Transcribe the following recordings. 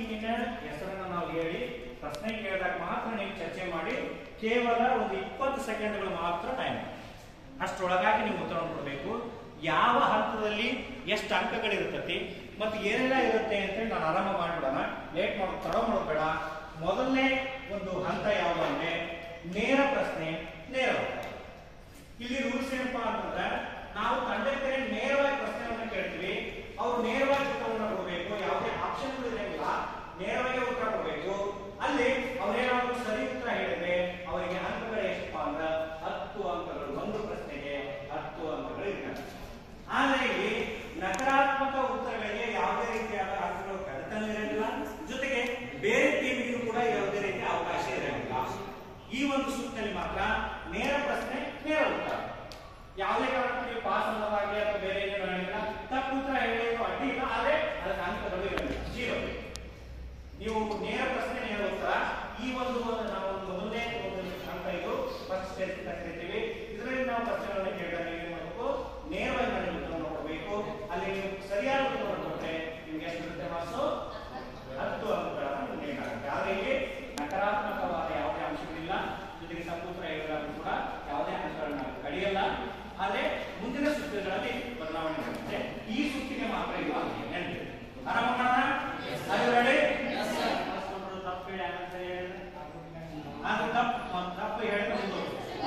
ಟೀಮಿನ ಹೆಸರನ್ನು ನಾವು ಹೇಳಿ ಪ್ರಶ್ನೆ ಕೇಳಿದಾಗ ಮಾತ್ರ ನೀವು ಚರ್ಚೆ ಮಾಡಿ ಕೇವಲ ಒಂದು ಇಪ್ಪತ್ತು ಸೆಕೆಂಡ್ಗಳು ಮಾತ್ರ ಟೈಮ್ ಅಷ್ಟರೊಳಗಾಗಿ ನೀವು ಉತ್ತರವನ್ನು ಕೊಡಬೇಕು ಯಾವ ಹಂತದಲ್ಲಿ ಎಷ್ಟು ಅಂಕಗಳಿರ್ತತಿ ಮತ್ತು ಏನೆಲ್ಲ ಇರುತ್ತೆ ಅಂತೇಳಿ ನಾನು ಆರಂಭ ಮಾಡಿಬಿಡೋಣ ಲೇಟ್ ಮಾಡೋದು ತಡ ಮಾಡೋದು ಬೇಡ ಮೊದಲನೇ ಒಂದು ಹಂತ ಯಾವುದು ಅಂದ್ರೆ ನೇರ ಪ್ರಶ್ನೆ ನೇರ ಉತ್ತರ. ಇಲ್ಲಿ ರೂಲ್ಸ್ ಏನಪ್ಪಾ ಅಂತಂದ್ರೆ ನಾವು ತಂಡಕ್ಕೆ ನೇರವಾಗಿ ಪ್ರಶ್ನೆಯನ್ನ ಕೇಳ್ತೀವಿ ಅವ್ರು ನೇರವಾಗಿ ಉತ್ತರವನ್ನು ಕೊಡಬೇಕು ಯಾವುದೇ ಆಪ್ಷನ್ಗಳು ಇರಂಗಿಲ್ಲ ನೇರವಾಗಿ ಉತ್ತರ ಕೊಡಬೇಕು ಅಲ್ಲಿ ಅವ್ರೇನಾದ್ರು ಸರಿ ಉತ್ತರ ಹೇಳಿದ್ರೆ ಅವರಿಗೆ ಅಂಕಗಳು ಎಷ್ಟಪ್ಪ ಅಂದ್ರೆ ಹತ್ತು ಅಂಕಗಳು ಒಂದು ಪ್ರಶ್ನೆಗೆ ಹತ್ತು ಅಂಕಗಳು ಇರ್ತವೆ ಆದ್ರೆ ಇಲ್ಲಿ ನಕಾರಾತ್ಮಕ ಉತ್ತರಗಳಿಗೆ ಯಾವುದೇ ರೀತಿಯಾದ ಅಂಕಗಳು ಕಡಿತನೂ ಇರಂಗಿಲ್ಲ ಜೊತೆಗೆ ಬೇರೆ ಟೀಮಿಗೂ ಕೂಡ ಯಾವುದೇ ರೀತಿಯ ಅವಕಾಶ ಇರಂಗಿಲ್ಲ ಈ ಒಂದು ಸುತ್ತಿನಲ್ಲಿ ಮಾತ್ರ ನೇರ ಪ್ರಶ್ನೆ ನೇರ ಉತ್ತರ ಯಾವುದೇ ಕಾರಣಕ್ಕೂ ನೀವು ಪಾಸ್ ಅನ್ನೋದಾಗಲಿ ಅಥವಾ ಬೇರೆ ಏನು ಹೇಳಂಗಿಲ್ಲ ತಪ್ಪು ಉತ್ತರ ಹೇಳಿದ್ರು ಅಡ್ಡಿ ಇಲ್ಲ ಆದ್ರೆ ಅದಕ್ಕೆ ಅಂಕಗಳು ಇರಲಿಲ್ಲ ಜೀರೋ ನೀವು ನೇರ ಪ್ರಶ್ನೆ ನೇರ ಉತ್ತರ ಈ ಒಂದು ನಾವು ಒಂದು ಮೊದಲನೇ ಒಂದು ಹಂತ ಇದು ಫಸ್ಟ್ ಸ್ಟೇಜ್ ಅಂತ ಕರಿತೀವಿ ಇದರಲ್ಲಿ ನಾವು ಪ್ರಶ್ನೆಗಳನ್ನ ಕೇಳಿದಾಗ ನೀವು ಏನ್ ಮಾಡಬೇಕು ನೇರವಾಗಿ ಮಾಡಿ ಉತ್ತರವನ್ನು ಕೊಡಬೇಕು ಅಲ್ಲಿ ನೀವು ಸರಿಯಾದ ಉತ್ತರವನ್ನು ಕೊಟ್ಟರೆ ನಿಮ್ಗೆ ಎಷ್ಟು ಇರುತ್ತೆ ಮಾರ್ಕ್ಸು ಹತ್ತು ಅಂಕಗಳನ್ನು ನೀಡಲಾಗುತ್ತೆ ಆದ್ರೆ ಇಲ್ಲಿ ನಕಾರಾತ್ಮಕವಾದ ಯಾವುದೇ ಅಂಶಗಳಿಲ್ಲ ಜೊತೆಗೆ ತಪ್ಪು ಉತ್ತರ ಹೇಳಿದಾಗ ಕೂಡ ಯಾವುದೇ ಅಂಶಗಳನ್ನ ಕಡಿಯಲ್ಲ ಆದ್ರೆ ಮುಂದಿನ ಸುತ್ತುಗಳಲ್ಲಿ ಬದಲಾವಣೆ ಆಗುತ್ತೆ ಈ ಸುತ್ತಿಗೆ ಮಾತ್ರ ಇಲ್ಲ ನೆನಪು ಆರಂಭ ಮಾಡೋಣ ಅದು ರೆಡಿ ತಪ್ಪು ಹೇಳಿ ಆಮೇಲೆ ಸರಿ ಹೇಳಿದ್ರೆ ಅದು ತಪ್ಪು ಒಂದು ತಪ್ಪು ಹೇಳಿದ್ರೆ ಒಂದು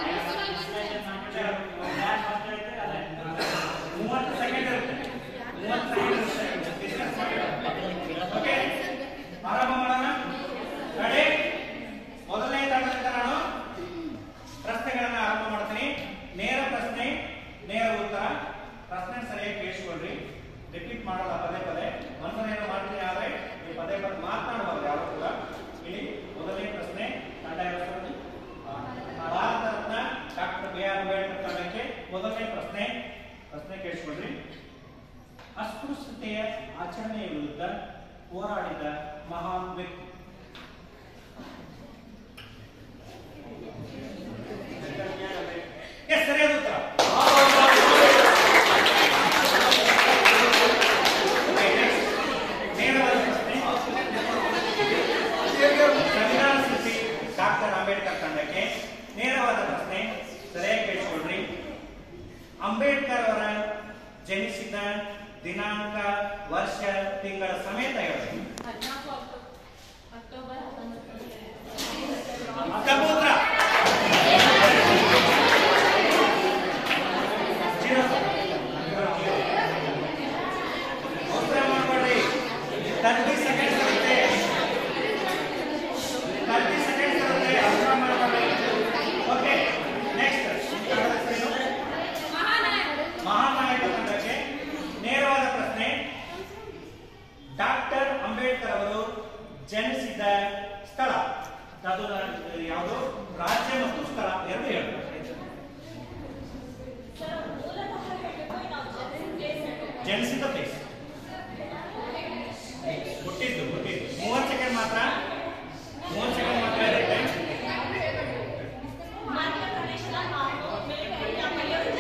ಮೂವತ್ತು ಸೆಕೆಂಡ್ ಇರುತ್ತೆ ಮೂವತ್ತು ಸೆಕೆಂಡ್ ಇರುತ್ತೆ ಓಕೆ ಆರಂಭ ಮಾಡೋಣ ರೆಡಿ ಮೊದಲನೇ ತಂಡದಿಂದ ನಾನು ಪ್ರಶ್ನೆಗಳನ್ನ ಆರಂಭ ಮಾಡ್ತೀನಿ ನೇರ ಪ್ರಶ್ನೆ ನೇರ ಉತ್ತರ ಪ್ರಶ್ನೆ ಸರಿಯಾಗಿ ಕೇಳಿಸ್ಕೊಳ್ರಿ ರಿಪೀಟ್ ಮಾಡಲ್ಲ ಪದೇ ಪದೇ ಮನಸ್ಸನ್ನೇನು ಮಾಡ್ತೀನಿ ಆದ್ರೆ ನೀವು ಪದೇ ಪದೇ ಮಾತನಾಡಬಾರ್ದು ಯಾರು ಕೂಡ ಇಲ್ಲಿ ಮೊದಲನೇ ಪ್ರಶ್ನೆ ತಂಡ ಹೆಸರು Bharat Ratna doctor B R Ambedkar ತಂಡಕ್ಕೆ ಮೊದಲನೇ ಪ್ರಶ್ನೆ ಪ್ರಶ್ನೆ ಕೇಳಿಸ್ಕೊಳ್ರಿ ಅಸ್ಪೃಶ್ಯತೆಯ ಆಚರಣೆಯ ವಿರುದ್ಧ ಹೋರಾಡಿದ ಮಹಾನ್ ವ್ಯಕ್ತಿ ಎಸ್ ಸರಿಯಾದ ಉತ್ತರ Okay, next. ನೇರವಾದ ಪ್ರಶ್ನೆ. ಸಂವಿಧಾನ ಶಿಲ್ಪಿ ಡಾಕ್ಟರ್ ಅಂಬೇಡ್ಕರ್ ತಂಡಕ್ಕೆ ನೇರವಾದ ಪ್ರಶ್ನೆ ಸರಿಯಾಗಿ ಕೇಳಿಸ್ಕೊಳ್ರಿ ಅಂಬೇಡ್ಕರ್ ಅವರ ಜನಿಸಿದ ದಿನಾಂಕ ವರ್ಷ ತಿಂಗಳ ಸಮೇತ ಹೇಳಿ ಹದಿನಾಲ್ಕು ಅಕ್ಟೋಬರ್ ಹತ್ತೊಂಬತ್ತು ತಪ್ಪು ಉತ್ತರ ಜೀರೋ. ಉತ್ತರ ಮಾಡ್ಕೊಡ್ರಿ ತರ್ಟಿ ಸೆಕೆಂಡ್ಸ್ ಇರುತ್ತೆ ತರ್ಟಿ ಸೆಕೆಂಡ್ಸ್ ಇರುತ್ತೆ ಉತ್ತರ ಮಾಡ್ಕೊಡ್ರಿ ಓಕೆ ನೆಕ್ಸ್ಟ್ ಮಹಾನಾಯಕ ತಂಡಕ್ಕೆ ನೇರವಾದ ಪ್ರಶ್ನೆ ಡಾಕ್ಟರ್ ಅಂಬೇಡ್ಕರ್ ಅವರು ಜನಿಸಿದ ಸ್ಥಳ ಅದು ಯಾವುದು ರಾಜ್ಯ ಮತ್ತು ಸ್ಥಳ ಎರಡು ಹೇಳಿ ಸರ್ ಮೂಲತಃ ಹೇಳಬೇಕು ನಾವು ಜನರಲ್ ಪ್ಲೇಸ್ ಜನಿಸಿದ ಪ್ಲೇಸ್ ಹುಟ್ಟಿದ್ದು ಹುಟ್ಟಿದ್ದು ಮೂವತ್ತು ಸೆಕೆಂಡ್ ಮಾತ್ರ ಮೂವತ್ತು ಸೆಕೆಂಡ್ ಮಾತ್ರ ಇರುತ್ತೆ ಮಧ್ಯಪ್ರದೇಶದ ಮಾವು ಮಿಲಿಟರಿ ಅಮಲಿಯವರು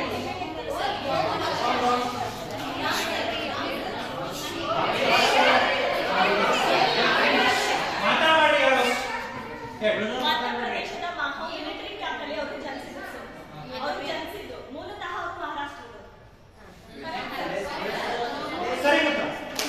ಮಾತಾಡಿ ಹೇಳು ಹೇಳು ಮಧ್ಯಪ್ರದೇಶದ ಮಾವು ಮಿಲಿಟರಿ ಕ್ಯಾಂಪಲ್ಲಿ ಅವರು ಜನಿಸಿದ್ರು ಸರ್ ಅವರು ಜನಿಸಿದ್ದು ಮೂಲತಃ ಅವರು ಮಹಾರಾಷ್ಟ್ರದವರು ಸರಿ ಉತ್ತರ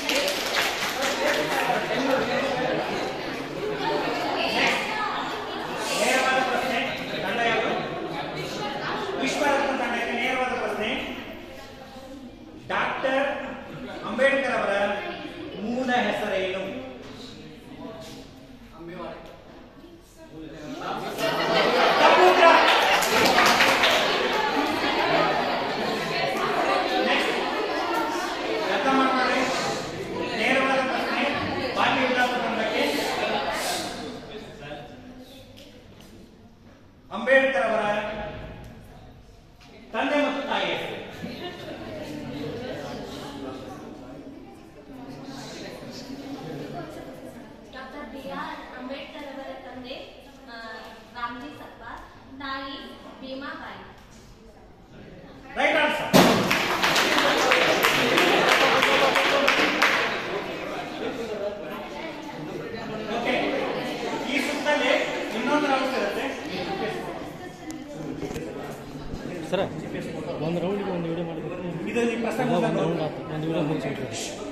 ನೇರವಾದ ಪ್ರಶ್ನೆ ತಂಡ ಯಾವುದು ವಿಶ್ವರತ್ನ ತಂಡಕ್ಕೆ ನೇರವಾದ ಪ್ರಶ್ನೆ ಡಾಕ್ಟರ್ ಅಂಬೇಡ್ಕರ್ ಅವರ ಮೂಲ ಹೆಸರೇನು ತಪ್ಪು ಉತ್ತರ. Next. ಅರ್ಥ ಮಾಡ್ಕೊಳ್ಳಿ ನೇರವಾದ ಪ್ರಶ್ನೆ ಬಾಲ್ಯ ವಿಲಾಸ ತಂಡಕ್ಕೆ ಅಂಬೇಡ್ಕರ್ ಅವರ ತಂದೆ ಮತ್ತು ತಾಯಿ ಹೆಸರು ಡಾಕ್ಟರ್ ಬಿ ಆರ್ ಅಂಬೇಡ್ಕರ್ ಅವರ ತಂದೆ ಆ, ರಾಮ್ಜಿ ಸತ್ಪಾಲ್ ತಾಯಿ ಭೀಮಾಬಾಯಿ ರೈಟ್ ಆನ್ಸರ್ ಸರ ಒಂದು ರೌಂಡಿಗೆ ಒಂದು ವಿಡಿಯೋ ಮಾಡಿದ್ರೆ ಇದು ಈ ಪ್ರಸಂಗ ಒಂದು ಮುಗ್ದಂಗೆ ರೌಂಡ್ ಆಯ್ತು ಒಂದು ವಿಡಿಯೋ ಮುಗಿಸ್ಬಿಟ್ರೆ